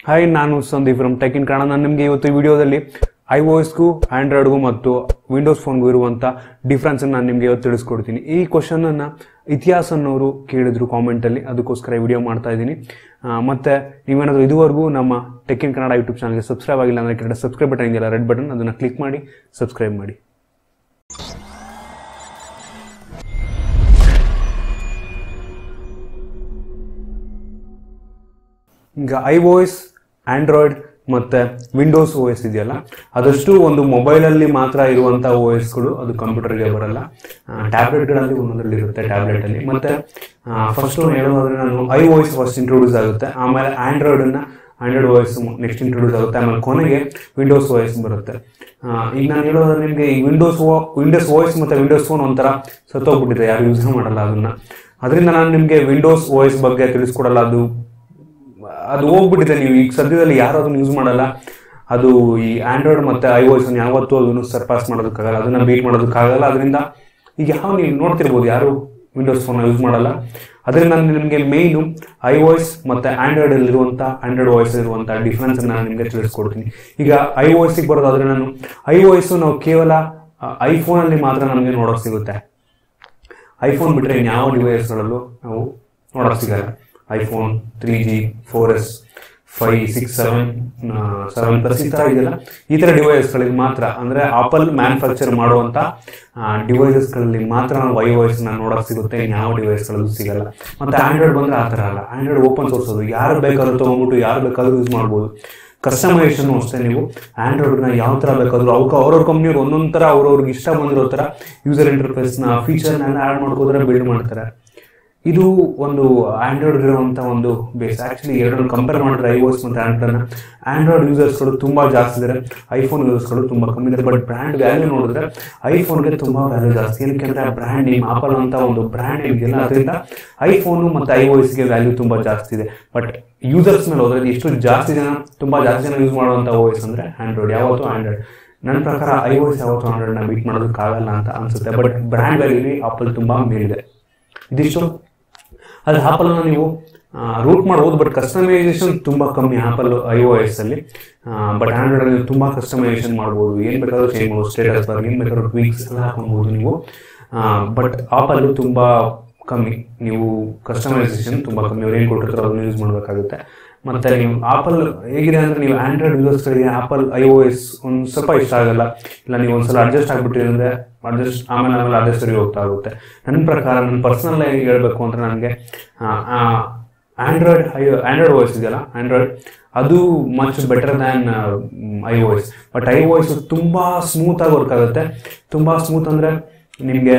hi ನಾನು Sandeep from tech in Kannada ನಾನು ನಿಮಗೆ ಇವತ್ತು ಈ ವಿಡಿಯೋದಲ್ಲಿ ಐ ಓಎಸ್ಗೂ ಆಂಡ್ರಾಯ್ಡ್ಗೂ ಮತ್ತು ವಿಂಡೋಸ್ ಫೋನ್ಗೂ ಇರುವಂಥ ಡಿಫ್ರೆನ್ಸ್ ನಾನು ನಿಮಗೆ ಇವತ್ತು ತಿಳಿಸ್ಕೊಡ್ತೀನಿ ಈ ಕ್ವಶನನ್ನು ಇತಿಹಾಸ ಅನ್ನೋರು ಕೇಳಿದ್ರು ಕಾಮೆಂಟಲ್ಲಿ ಅದಕ್ಕೋಸ್ಕರ ವಿಡಿಯೋ ಮಾಡ್ತಾ ಇದ್ದೀನಿ ಆ, ಮತ್ತೆ ನೀವೇನಾದರೂ ಇದುವರೆಗೂ ನಮ್ಮ ಟೆಕ್ ಇನ್ ಕನ್ನಡ ಯೂಟ್ಯೂಬ್ ಚಾನಲ್ಗೆ ಸಬ್ಸ್ಕ್ರೈಬ್ ಆಗಿಲ್ಲ ಅಂದರೆ ಕೆಳಗಡೆ ಸಬ್ಸ್ಕ್ರೈಬ್ ಬಟನ್ ಇದೆಯಲ್ಲ ರೆಡ್ ಬಟನ್ ಅದನ್ನು ಕ್ಲಿಕ್ ಮಾಡಿ ಸಬ್ಸ್ಕ್ರೈಬ್ ಮಾಡಿ ಈಗ ಐ ಓ ಎಸ್ ಆಂಡ್ರಾಯ್ಡ್ ಮತ್ತೆ ವಿಂಡೋಸ್ ಓ ಎಸ್ ಇದೆಯಲ್ಲ ಅದಷ್ಟು ಒಂದು ಮೊಬೈಲಲ್ಲಿ ಮಾತ್ರ ಇರುವಂಥ ಓ ಎಸ್ಗಳು ಅದು ಕಂಪ್ಯೂಟರ್ಗೆ ಬರಲ್ಲ ಟ್ಯಾಬ್ಲೆಟ್ಗಳಲ್ಲಿ ಒಂದೊಂದರಲ್ಲಿ ಇರುತ್ತೆ ಟ್ಯಾಬ್ಲೆಟಲ್ಲಿ ಮತ್ತೆ ಫಸ್ಟ್ ಹೇಳೋದಾದ್ರೆ ನಾನು I O S first introduce ಆಗುತ್ತೆ ಆಮೇಲೆ ಆಂಡ್ರಾಯ್ಡನ್ನು Android O S next introduce ಆಗುತ್ತೆ ಆಮೇಲೆ ಕೊನೆಗೆ ವಿಂಡೋಸ್ ಓ ಎಸ್ ಬರುತ್ತೆ ಆ, ಈಗ ನಾನು ಹೇಳೋದಾದ್ರೆ ನಿಮಗೆ ಈ Windows O Windows O S ಮತ್ತು ವಿಂಡೋಸ್ ಫೋನ್ ಒಂಥರ ಸತ್ತೋಗ್ಬಿಟ್ಟಿದೆ ಯಾರು ಯೂಸ್ ಮಾಡಲ್ಲ ಅದನ್ನ ಅದರಿಂದ ನಾನು ನಿಮಗೆ ವಿಂಡೋಸ್ ಓ ಎಸ್ ಬಗ್ಗೆ ತಿಳಿಸ್ಕೊಡಲ್ಲ ಅದು ಅದು ಹೋಗ್ಬಿಟ್ಟಿದೆ ನೀವು ಈಗ ಸದ್ಯದಲ್ಲಿ ಯಾರು ಅದನ್ನು ಯೂಸ್ ಮಾಡಲ್ಲ ಅದು ಈ ಆಂಡ್ರಾಯ್ಡ್ ಮತ್ತೆ ಐ ಓ ಎಸ್ ಯಾವತ್ತೂ ಅದನ್ನು ಸರ್ಪಾಸ್ ಮಾಡೋದಕ್ಕಾಗಲ್ಲ ಅದನ್ನ ಬೀಟ್ ಮಾಡೋದಕ್ಕಾಗಲ್ಲ ಅದರಿಂದ ಈಗ ಯಾವ ನೀವು ನೋಡ್ತಿರ್ಬೋದು ಯಾರು ವಿಂಡೋಸ್ ಫೋನ್ ಯೂಸ್ ಮಾಡಲ್ಲ ಅದರಿಂದ ನಾನು ನಿಮಗೆ ಮೇಯ್ನು ಐ ಓ ಎಸ್ ಮತ್ತೆ ಆಂಡ್ರಾಯ್ಡ್ ಇರುವಂತ ಆಂಡ್ರಾಯ್ಡ್ ಓ ಎಸ್ ಇರುವಂತ ಡಿಫ್ರೆನ್ಸ್ ನಾನು ನಿಮಗೆ ತಿಳಿಸ್ಕೊಡ್ತೀನಿ ಈಗ ಐ ಓ ಎಸ್ ಬರೋದಾದ್ರೆ ನಾನು ಐ ಓ ಎಸ್ ನಾವು ಕೇವಲ ಐಫೋನ್ ಅಲ್ಲಿ ಮಾತ್ರ ನಮಗೆ ನೋಡೋಕೆ ಸಿಗುತ್ತೆ ಐಫೋನ್ ಬಿಟ್ಟರೆ ಯಾವ ಡಿವೈಸ್ಗಳಲ್ಲೂ ನಾವು ನೋಡೋಕೆ ಸಿಗಲ್ಲ iPhone three G four S five six seven seven plus ಈ ಥರ ಇದೆಯಲ್ಲ ಈ ಥರ ಡಿವೈಸ್ಗಳಿಗೆ ಮಾತ್ರ ಅಂದರೆ ಆಪಲ್ ಮ್ಯಾನುಫ್ಯಾಕ್ಚರ್ ಮಾಡುವಂಥ ಡಿವೈಸಸ್ಗಳಲ್ಲಿ ಮಾತ್ರ ನಾವು ಐ ಓ ಎಸ್ನ ನೋಡೋಕೆ ಸಿಗುತ್ತೆ ಯಾವ ಡಿವೈಸ್ಗಳಲ್ಲೂ ಸಿಗಲ್ಲ ಮತ್ತು ಆಂಡ್ರಾಯ್ಡ್ ಬಂದರೆ ಆ ಥರ ಅಲ್ಲ ಆಂಡ್ರಾಯ್ಡ್ ಓಪನ್ ಸೋರ್ಸ್ ಅದು ಯಾರು ಬೇಕಾದ್ರೂ ತೊಗೊಂಡ್ಬಿಟ್ಟು ಯಾರು ಬೇಕಾದ್ರೂ ಯೂಸ್ ಮಾಡ್ಬೋದು ಕಸ್ಟಮೈಸೇಷನ್ ಅಷ್ಟೇ ನೀವು ಆಂಡ್ರಾಯ್ಡ್ನ ಯಾವ ಥರ ಬೇಕಾದರೂ ಅವಕ್ಕೆ ಅವ್ರವ್ರ ಕಂಪ್ನಿಯವ್ರು ಒಂದೊಂದು ಥರ ಅವ್ರವ್ರಿಗೆ ಇಷ್ಟ ಬಂದಿರೋ ಥರ ಯೂಸರ್ ಇಂಟರ್ಫೇಸ್ನ ಫೀಚರ್ನೆಲ್ಲ ಆ್ಯಡ್ ಮಾಡ್ಕೋದ್ರೆ ಬಿಲ್ಡ್ ಮಾಡ್ತಾರೆ ಇದು ಒಂದು ಆಂಡ್ರಾಯ್ಡ್ ಇರುವಂಥ ಒಂದು ಬೇಸ್ ಆ್ಯಕ್ಚುಲಿ ಎರಡನ್ನು ಕಂಪೇರ್ ಮಾಡಿದ್ರೆ ಐ ಓಸ್ ಮತ್ತು ಆಂಡ್ರಾಯ್ಡ್ನ ಆಂಡ್ರಾಯ್ಡ್ ಯೂಸರ್ಸ್ಗಳು ತುಂಬ ಜಾಸ್ತಿ ಇದ್ದಾರೆ ಐಫೋನ್ ಯೂಸರ್ಸ್ಗಳು ತುಂಬ ಕಮ್ಮಿ ಇದ್ದಾರೆ ಬಟ್ ಬ್ರ್ಯಾಂಡ್ ವ್ಯಾಲ್ಯೂ ನೋಡಿದ್ರೆ ಐಫೋನ್ಗೆ ತುಂಬ ವ್ಯಾಲ್ಯೂ ಜಾಸ್ತಿ ಏನಕ್ಕೆ ಅಂದರೆ ಬ್ರ್ಯಾಂಡ್ ನೇಮ್ ಆಪಲ್ ಅಂತ ಒಂದು ಬ್ರ್ಯಾಂಡ್ ಇದೆಯಲ್ಲ ಅದರಿಂದ ಐಫೋನು ಮತ್ತು ಐ ಓ ಎಸ್ಗೆ ವ್ಯಾಲ್ಯೂ ತುಂಬ ಜಾಸ್ತಿ ಇದೆ ಬಟ್ ಯೂಸರ್ಸ್ ಮೇಲೆ ಹೋದ್ರೆ ಎಷ್ಟು ಜಾಸ್ತಿ ಜನ ತುಂಬ ಜಾಸ್ತಿ ಜನ ಯೂಸ್ ಮಾಡುವಂಥ ಓ ಎಸ್ ಅಂದರೆ ಆಂಡ್ರಾಯ್ಡ್ ಯಾವತ್ತೂ ಆಂಡ್ರಾಯ್ಡ್ ನನ್ನ ಪ್ರಕಾರ ಐ ಓ ಎಸ್ ಯಾವತ್ತೂ ಆಂಡ್ರಾಯ್ಡ್ನ ಬೀಟ್ ಮಾಡೋದಕ್ಕಾಗಲ್ಲ ಅಂತ ಅನ್ಸುತ್ತೆ ಬಟ್ ಬ್ರ್ಯಾಂಡ್ ವ್ಯಾಲ್ಯೂಲಿ ಆಪಲ್ ತುಂಬ ಮೇಲಿದೆ ಇದಿಷ್ಟು ಅದು ಆಪಲ್ನ ನೀವು ರೂಟ್ ಮಾಡ್ಬೋದು ಬಟ್ ಕಸ್ಟಮೈಸೇಷನ್ ತುಂಬ ಕಮ್ಮಿ ಆಪಲ್ ಐ ಓ ಎಸ್ ಅಲ್ಲಿ ಬಟ್ ಆಂಡ್ರಾಯ್ಡ್ ತುಂಬ ಕಸ್ಟಮೈಸೇಷನ್ ಮಾಡ್ಬೋದು ಏನು ಬೇಕಾದ್ರೂ ಚೇಂಜ್ ಮಾಡ್ಬೋದು ಸ್ಟೇಟಸ್ ಬಾರ್ ಏನು ಬೇಕಾದ್ರೂ ಟ್ವೀಕ್ಸ್ ಎಲ್ಲ ಹಾಕೊಬೋದು ನೀವು ಬಟ್ ಆಪಲ್ ತುಂಬ ಕಮ್ಮಿ ನೀವು ಕಸ್ಟಮೈಸೇಷನ್ ತುಂಬ ಕಮ್ಮಿ ಅವ್ರು ಏನು ಕೊಟ್ಟಿರ್ತಾರೋ ಅದನ್ನು ಯೂಸ್ ಮಾಡಬೇಕಾಗುತ್ತೆ ಮತ್ತೆ ನೀವು ಆಪಲ್ ಹೇಗಿದೆ ಅಂದರೆ ನೀವು ಆಂಡ್ರಾಯ್ಡ್ ಯೂಸರ್ಸ್ಗಳಿಗೆ ಆಪಲ್ ಐ ಓ ಎಸ್ ಒಂದು ಸ್ವಲ್ಪ ಇಷ್ಟ ಆಗಲ್ಲ ಇಲ್ಲ ನೀವು ಒಂದ್ಸಲ ಅಡ್ಜಸ್ಟ್ ಆಗ್ಬಿಟ್ಟಿರಿ ಅಂದರೆ ಅಡ್ಜಸ್ಟ್ ಆಮೇಲೆ ಆಮೇಲೆ ಅದೇ ಸರಿ ಹೋಗ್ತಾ ಆಗುತ್ತೆ ನನ್ನ ಪ್ರಕಾರ ನನ್ನ ಪರ್ಸನಲ್ ಆಗಿ ಹೇಳಬೇಕು ಅಂದರೆ ನನಗೆ Android I Android O S ಇದೆಯಲ್ಲ ಆಂಡ್ರಾಯ್ಡ್ ಅದು much better than I O S but I O S ತುಂಬ ಸ್ಮೂತಾಗಿ ವರ್ಕ್ ಆಗುತ್ತೆ ತುಂಬ ಸ್ಮೂತ್ ಅಂದರೆ ನಿಮಗೆ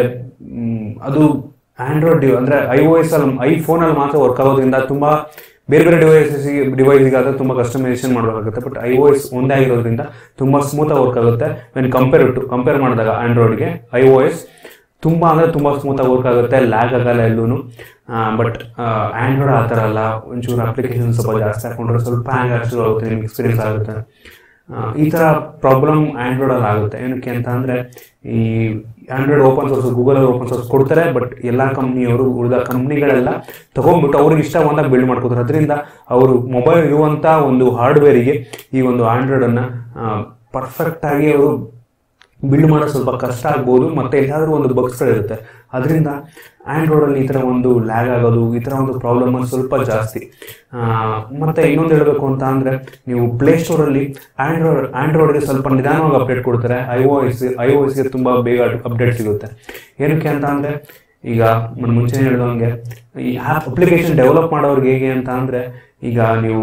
ಅದು ಆಂಡ್ರಾಯ್ಡ್ ಅಂದರೆ ಐ ಓ ಎಸ್ ಅಲ್ಲಿ ಐಫೋನಲ್ಲಿ ಮಾತ್ರ ವರ್ಕ್ ಆಗೋದ್ರಿಂದ ತುಂಬ ಬೇರೆ ಬೇರೆ ಡಿವೈಸಸ್ಗೆ ಡಿವೈಸ್ಗಾದ್ರೆ ತುಂಬ ಕಸ್ಟಮೈಸೇಷನ್ ಮಾಡಬೇಕಾಗುತ್ತೆ ಬಟ್ ಐ ಓ ಎಸ್ ಒಂದೇ ಆಗಿರೋದ್ರಿಂದ ತುಂಬ ಸ್ಮೂತಾಗಿ ವರ್ಕ್ ಆಗುತ್ತೆ ವೆನ್ ಕಂಪೇರ್ ಟು ಕಂಪೇರ್ ಮಾಡಿದಾಗ ಆಂಡ್ರಾಯ್ಡ್ಗೆ ಐ ಓ ಎಸ್ ತುಂಬ ಅಂದರೆ ತುಂಬ ಸ್ಮೂತಾಗಿ ವರ್ಕ್ ಆಗುತ್ತೆ ಲ್ಯಾಗ್ ಆಗಲ್ಲ ಎಲ್ಲೂ ಬಟ್ ಆಂಡ್ರಾಯ್ಡ್ ಆ ಥರ ಅಲ್ಲ ಒಂಚೂರು ಅಪ್ಲಿಕೇಶನ್ ಸ್ವಲ್ಪ ಜಾಸ್ತಿ ಹಾಕೊಂಡ್ರೆ ಸ್ವಲ್ಪ ಹ್ಯಾಂಗ್ ಆಗ್ತದೆ ಆಗುತ್ತೆ ನಿಮ್ಗೆ ಎಕ್ಸ್ಪೀರಿಯನ್ಸ್ ಆಗುತ್ತೆ ಆ, ಈ ಥರ ಪ್ರಾಬ್ಲಮ್ ಆ್ಯಂಡ್ರಾಯ್ಡಲ್ಲಿ ಆಗುತ್ತೆ ಏನಕ್ಕೆ ಅಂತ ಅಂದರೆ ಈ Android open source Google open source ಕೊಡ್ತಾರೆ ಬಟ್ ಎಲ್ಲ ಕಂಪ್ನಿಯವರು ಉಳಿದ ಕಂಪ್ನಿಗಳೆಲ್ಲ ತಗೊಂಡ್ಬಿಟ್ಟು ಅವ್ರಿಗೆ ಇಷ್ಟ ಬಂದಾಗ ಬಿಲ್ಡ್ ಮಾಡ್ಕೋತಾರೆ ಅದರಿಂದ ಅವರು ಮೊಬೈಲ್ ಇರುವಂಥ ಒಂದು ಹಾರ್ಡ್ವೇರಿಗೆ ಈ ಒಂದು ಆ್ಯಂಡ್ರಾಯ್ಡನ್ನು ಪರ್ಫೆಕ್ಟಾಗಿ ಅವರು ಬಿಲ್ಡ್ ಮಾಡೋದು ಸ್ವಲ್ಪ ಕಷ್ಟ ಆಗ್ಬೋದು ಮತ್ತೆ ಎಲ್ಲಾದರೂ ಒಂದು ಬಗ್ಸ್ಗಳಿರುತ್ತೆ ಅದರಿಂದ ಆ್ಯಂಡ್ರಾಯ್ಡಲ್ಲಿ ಈ ಥರ ಒಂದು ಲ್ಯಾಗ್ ಆಗೋದು ಈ ಥರ ಒಂದು ಪ್ರಾಬ್ಲಮ್ ಸ್ವಲ್ಪ ಜಾಸ್ತಿ ಆ, ಮತ್ತೆ ಇನ್ನೊಂದು ಹೇಳಬೇಕು ಅಂತ ಅಂದರೆ ನೀವು ಪ್ಲೇಸ್ಟೋರಲ್ಲಿ ಆ್ಯಂಡ್ರಾಯ್ಡ್ ಆ್ಯಂಡ್ರಾಯ್ಡ್ಗೆ ಸ್ವಲ್ಪ ನಿಧಾನವಾಗಿ ಅಪ್ಡೇಟ್ ಕೊಡ್ತಾರೆ I O S I O ಎಸ್ಗೆ ತುಂಬ ಬೇಗ ಅಪ್ಡೇಟ್ ಸಿಗುತ್ತೆ ಏನಕ್ಕೆ ಅಂತ ಅಂದರೆ ಈಗ ನಾನು ಮುಂಚೆ ಹೇಳಿದಂಗೆ ಈ ಆ್ಯಪ್ ಅಪ್ಲಿಕೇಶನ್ ಡೆವಲಪ್ ಮಾಡೋರ್ಗೆ ಹೇಗೆ ಅಂತ ಅಂದರೆ ಈಗ ನೀವು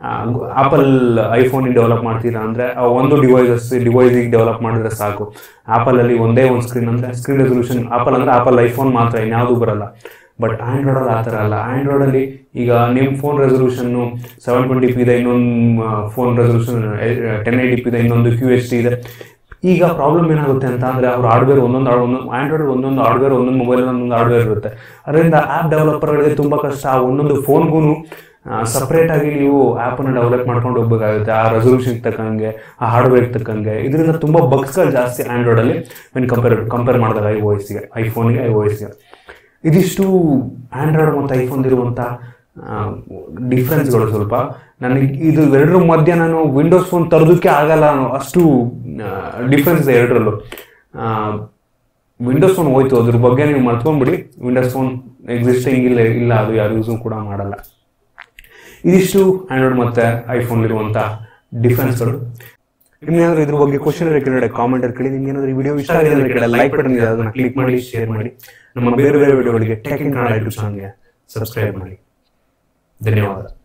ಆಪಲ್ ಐಫೋನ್ ಡೆವಲಪ್ ಮಾಡ್ತೀರಾ ಅಂದರೆ ಒಂದು ಡಿವೈಸಸ್ ಡಿವೈಸಿಗೆ ಡೆವಲಪ್ ಮಾಡಿದ್ರೆ ಸಾಕು ಆಪಲಲ್ಲಿ ಒಂದೇ ಒಂದು ಸ್ಕ್ರೀನ್ ಅಂದರೆ ಸ್ಕ್ರೀನ್ ರೆಸೊಲ್ಯೂಷನ್ ಆಪಲ್ ಅಂದರೆ ಆಪಲ್ ಐಫೋನ್ ಮಾತ್ರ ಇನ್ಯಾವುದೂ ಬರಲ್ಲ ಬಟ್ ಆ್ಯಂಡ್ರಾಯ್ಡಲ್ಲಿ ಆ ಥರ ಅಲ್ಲ ಆ್ಯಂಡ್ರಾಯ್ಡಲ್ಲಿ ಈಗ ನಿಮ್ಮ ಫೋನ್ ರೆಸೊಲ್ಯೂಷನ್ನು ಸೆವೆನ್ ಟ್ವೆಂಟಿ ಪಿ ಇದೆ ಇನ್ನೊಂದು phone resolution ten eighty P ಇದೆ ಇನ್ನೊಂದು ಕ್ಯೂ ಎಚ್ ಟಿ ಇದೆ ಈಗ ಪ್ರಾಬ್ಲಮ್ ಏನಾಗುತ್ತೆ ಅಂತ ಅಂದರೆ ಅವ್ರ ಹಾರ್ಡ್ವೇರ್ ಒಂದೊಂದು ಒಂದೊಂದು ಆಂಡ್ರಾಯ್ಡ್ ಒಂದೊಂದು ಹಾರ್ಡ್ವೇರ್ ಒಂದೊಂದು ಮೊಬೈಲ್ ಒಂದೊಂದು ಹಾರ್ಡ್ವೇರ್ ಇರುತ್ತೆ ಅದರಿಂದ ಆ್ಯಪ್ ಡೆವಲಪರ್ಗಳಿಗೆ ತುಂಬ ಕಷ್ಟ ಆ ಒಂದೊಂದು ಫೋನ್ಗೂ ಸಪ್ರೇಟ್ ಆಗಿ ನೀವು ಆ್ಯಪನ್ನು ಡೆವಲಪ್ ಮಾಡ್ಕೊಂಡು ಹೋಗ್ಬೇಕಾಗುತ್ತೆ ಆ ರೆಸೊಲ್ಯೂಷನ್ ತಕ್ಕಂಗೆ ಆ ಹಾರ್ಡ್ವೇರ್ ತಕ್ಕಂಗೆ ಇದರಿಂದ ತುಂಬ ಬಗ್ಸ್ಗಳು ಜಾಸ್ತಿ ಆ್ಯಂಡ್ರಾಯ್ಡಲ್ಲಿ ವೆನ್ ಕಂಪೇರ್ ಕಂಪೇರ್ ಮಾಡಿದಾಗ ಐ ಓ ಎಸ್ಗೆ ಐಫೋನ್ಗೆ ಐ ಓ ಎಸ್ಗೆ ಇದಿಷ್ಟು ಆಂಡ್ರಾಯ್ಡ್ ಮತ್ತು ಐಫೋನ್ ಇರುವಂಥ ಡಿಫ್ರೆನ್ಸ್ಗಳು ಸ್ವಲ್ಪ ನನಗೆ ಇದು ಎರಡರ ಮಧ್ಯೆ ನಾನು ವಿಂಡೋಸ್ ಫೋನ್ ತರೋದಕ್ಕೆ ಆಗಲ್ಲ ಅನ್ನೋ ಅಷ್ಟು ಡಿಫ್ರೆನ್ಸ್ ಇದೆ ಎರಡರಲ್ಲೂ ವಿಂಡೋಸ್ ಫೋನ್ ಹೋಯ್ತು ಅದ್ರ ಬಗ್ಗೆ ನೀವು ಮರ್ತ್ಕೊಂಡ್ಬಿಡಿ ವಿಂಡೋಸ್ ಫೋನ್ ಎಕ್ಸಿಸ್ಟಿಂಗ್ ಇಲ್ಲ ಇಲ್ಲ ಅದು ಯಾರು ಯೂಸು ಕೂಡ ಮಾಡಲ್ಲ ಇದಿಷ್ಟು ಆಂಡ್ರಾಯ್ಡ್ ಮತ್ತೆ ಐಫೋನ್ ಇರುವಂತ ಡಿಫ್ರೆನ್ಸ್ಗಳು ನಿಮ್ಗೇನಾದ್ರೂ ಇದ್ರ ಬಗ್ಗೆ ಕ್ವಶನ್ ಕೆಳಗಡೆ ಕಾಮೆಂಟ್ ಕೇಳಿ ನಿಮ್ಗೆ ಏನಾದ್ರು ಈ ವಿಡಿಯೋ ಇಷ್ಟ ಆಗಿದೆ ಅಂದ್ರೆ ಕೆಳಗಡೆ ಲೈಕ್ ಬಟನ್ ಇದೆ ಅದನ್ನ ಕ್ಲಿಕ್ ಮಾಡಿ ಶೇರ್ ಮಾಡಿ ನಮ್ಮ ಬೇರೆ ಬೇರೆ ವಿಡಿಯೋಗಳಿಗೆ ಟೆಕ್ ಇನ್ ಕನ್ನಡ ಯೂಟ್ಯೂಬ್ ಚಾನಲ್ಗೆ ಸಬ್ಸ್ಕ್ರೈಬ್ ಮಾಡಿ ಧನ್ಯವಾದ